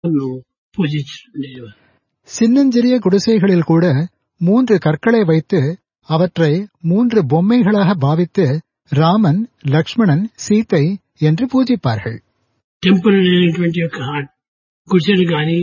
పూజించుకునేవారు சின்னஞ்சிறிய குடிசைகளில் கூட மூன்று கற்களை வைத்து அவற்றை மூன்று பொம்மைகளாக பாவித்து ராமன் லக்ஷ்மணன் சீத்தை என்று பூஜிப்பார்கள் టెంపుల్ లేనటువంటి యొక్క గుడిసెలు కానీ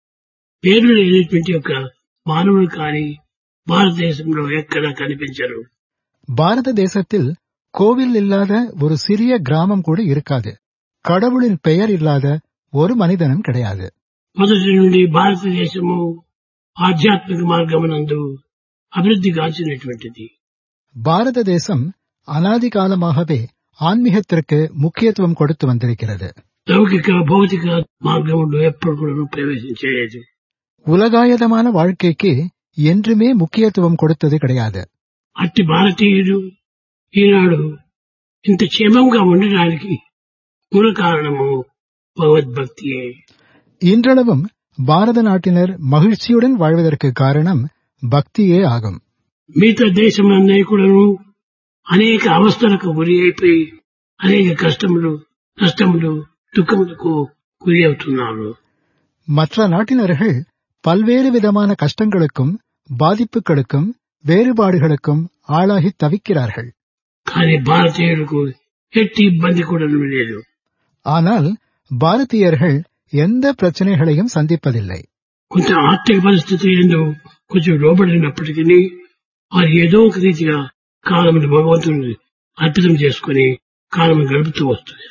పేర్లు లేనటువంటి యొక్క మానవులు కానీ భారతదేశంలో ఎక్కడా కనిపించరు பாரத தேசத்தில் கோவில் இல்லாத ஒரு சிறிய கிராமம் கூட இருக்காது கடவுளின் பெயர் இல்லாத ஒரு மனிதனும் கிடையாது మొదటి నుండి భారతదేశము ఆధ్యాత్మిక మార్గమునందు అభివృద్ధి కాల్చినటువంటిది பாரத தேசம் அனாதி காலமாகவே ஆன்மீகத்திற்கு முக்கியத்துவம் கொடுத்து வந்திருக்கிறது లౌకిక భౌతిక మార్గంలో ఎప్పుడు కూడా ప్రవేశించలేదు உலகாயதமான வாழ்க்கைக்கு என்றுமே முக்கியத்துவம் கொடுத்தது கிடையாது అట్టి భారతీయుడు ఈనాడు ఇంత క్షేమంగా ఉండడానికి మూల కారణము భగవద్భక్తియే இன்றளவும் பாரத நாட்டினர் மகிழ்ச்சியுடன் வாழ்வதற்கு காரணம் பக்தியே ஆகும் మిగతా దేశములన్నీ కూడాను అనేక అవస్థలకు గురి అయిపోయి అనేక కష్టములు నష్టములు దుఃఖములకు గురి అవుతున్నారు மற்ற நாட்டினர்கள் பல்வேறு விதமான கஷ்டங்களுக்கும் பாதிப்புகளுக்கும் வேறுபாடுகளுக்கும் ஆளாகி தவிக்கிறார்கள் కానీ భారతీయులకు ఎట్టి ఇబ్బంది కూడా లేదు ஆனால் பாரதியர்கள் எந்த பிரச்சனைகளையும் சந்திப்பதில்லை కొంచెం ఆర్థిక పరిస్థితి ఏందో కొంచెం లోబడినప్పటికీ వారు ఏదో ఒక రీతిగా కాలముని భగవంతుని అర్పితం చేసుకుని కాలం గడుపుతూ వస్తుంది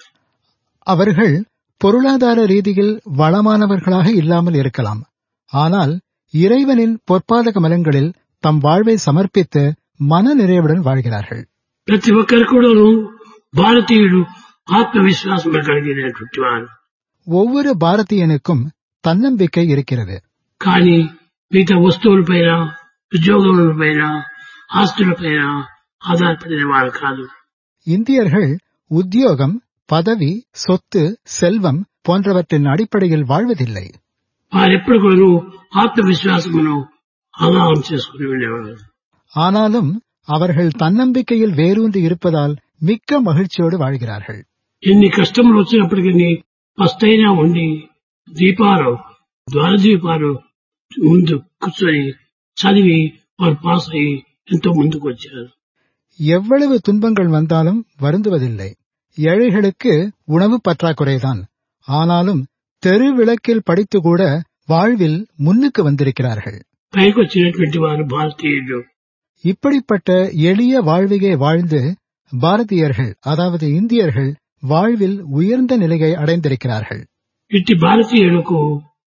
அவர்கள் பொருளாதார ரீதியில் வளமானவர்களாக இல்லாமல் இருக்கலாம் ஆனால் இறைவனின் பொற்பாத கமலங்களில் தம் வாழ்வை சமர்ப்பித்து மன நிறைவுடன் வாழ்கிறார்கள் ప్రతి ఒక్కరు కూడాను భారతీయుడు ఆత్మవిశ్వాసం కలిగినటువంటి వారు ஒவ்வொரு பாரதியனுக்கும் தன்னம்பிக்கை இருக்கிறது కానీ మిగతా వస్తువులపైన ఉద్యోగములపైన ఆస్తులపైన ఆధారపడిన వారు కాదు இந்தியர்கள் உத்தியோகம் பதவி சொத்து செல்வம் போன்றவற்றின் அடிப்படையில் வாழ்வதில்லை వారెప్పుడు కూడా ఆత్మవిశ్వాసమును ఆధారం చేసుకుని ఉండేవారు ஆனாலும் அவர்கள் தன்னம்பிக்கையில் வேரூன்றி இருப்பதால் மிக்க மகிழ்ச்சியோடு வாழ்கிறார்கள் ఎన్ని కష్టములు వచ్చినప్పటికీ ఫస్తైనా ఉండి దీపాలు ద్వారదీపాలు ముందు కూర్చొని చదివి వారు పాస్ అయ్యి ఎంతో ముందుకు వచ్చారు எவ்வளவு துன்பங்கள் வந்தாலும் வருந்துவதில்லை ஏழைகளுக்கு உணவு பற்றாக்குறைதான் ஆனாலும் தெரு விளக்கில் படித்து கூட வாழ்வில் முன்னுக்கு வந்திருக்கிறார்கள் పైకి వచ్చినటువంటి వారు భారతీయులు இப்படிப்பட்ட எளிய வாழ்வையே வாழ்ந்து பாரதியர்கள் அதாவது இந்தியர்கள் வாழ்வில் உயர்ந்த நிலையை அடைந்திருக்கிறார்கள் ఇట్టి భారతీయులకు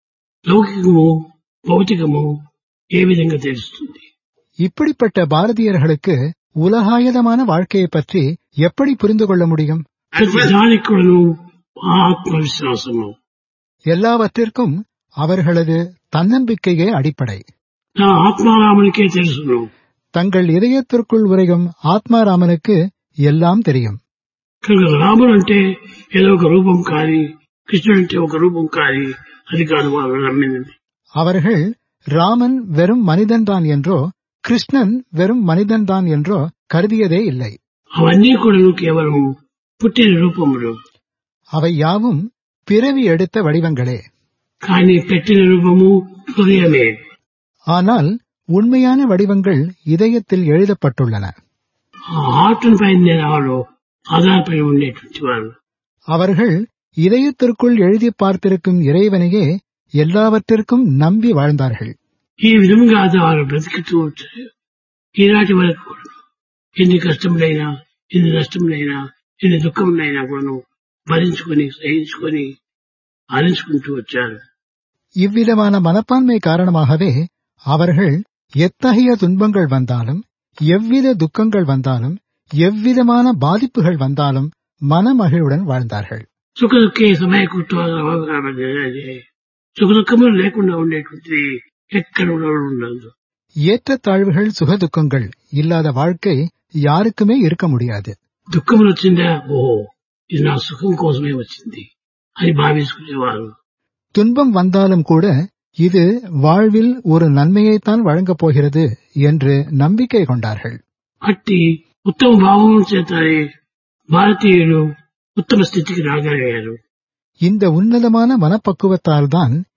లౌకికము భౌతికము ఏ విధంగా తెలుస్తుంది இப்படிப்பட்ட பாரதியர்களுக்கு உலகாயதமான வாழ்க்கையை பற்றி எப்படி புரிந்து கொள்ள முடியும் ప్రతి దానికి కూడాను ఆత్మవిశ్వాసము எல்லாவற்றிற்கும் அவர்களது தன்னம்பிக்கையே அடிப்படை నా ఆత్మారామునికే తెలుసును தங்கள் இதயத்திற்குள் உரையும் ஆத்மாராமனுக்கு எல்லாம் தெரியும் కనుక రాముడు అంటే ఏదో ఒక రూపం కానీ కృష్ణుడు అంటే ఒక రూపం కానీ అది కాదు వారు నమ్మినది அவர்கள் ராமன் வெறும் மனிதன்தான் என்றோ கிருஷ்ணன் வெறும் மனிதன்தான் என்றோ கருதியதே இல்லை అవన్నీ కూడా కేవలం పుట్టిన రూపములు அவை யாவும் பிறவி எடுத்த வடிவங்களே కానీ పెట్టిన రూపము హృదయమే ஆனால் உண்மையான வடிவங்கள் இதயத்தில் எழுதப்பட்டுள்ளன ఆ హార్ట్ పైన వాళ్ళు ఆధారపడి ఉండేటువంటి వారు அவர்கள் இதயத்திற்குள் எழுதி பார்த்திருக்கும் இறைவனையே எல்லாவற்றிற்கும் நம்பி வாழ்ந்தார்கள் ఈ విధంగా అది వారు బ్రతుకుతూ వచ్చారు ఈనాటి వరకు కూడా ఎన్ని కష్టములైనా ఎన్ని నష్టములైనా ఎన్ని దుఃఖములైనా కూడాను భరించుకొని సహించుకొని ఆలించుకుంటూ వచ్చారు இவ்விதமான மனப்பான்மை காரணமாகவே அவர்கள் எத்தகைய துன்பங்கள் வந்தாலும் எவ்வித துக்கங்கள் வந்தாலும் எவ்விதமான பாதிப்புகள் வந்தாலும் மனமகிழ்வுடன் வாழ்ந்தார்கள் సుఖ దుఃఖే సమయకృత్వాదే సుఖ దుఃఖములు లేకుండా ఉండేటువంటిది ఎక్కడ కూడా ఉండదు ஏற்றத்தாழ்வுகள் சுகதுக்கங்கள் இல்லாத வாழ்க்கை யாருக்குமே இருக்க முடியாது దుఃఖములు వచ్చిందా ఓహో ఇది నా సుఖం కోసమే వచ్చింది అని భావించుకునేవారు துன்பம் வந்தாலும் கூட இது வாழ்வில் ஒரு நன்மையைத்தான் வழங்கப் போகிறது என்று நம்பிக்கை கொண்டார்கள் అట్టి ఉత్తమ భావం చేతనే భారతీయులు ఉత్తమ స్థితికి రాగలిగారు இந்த உன்னதமான மனப்பக்குவத்தால்தான்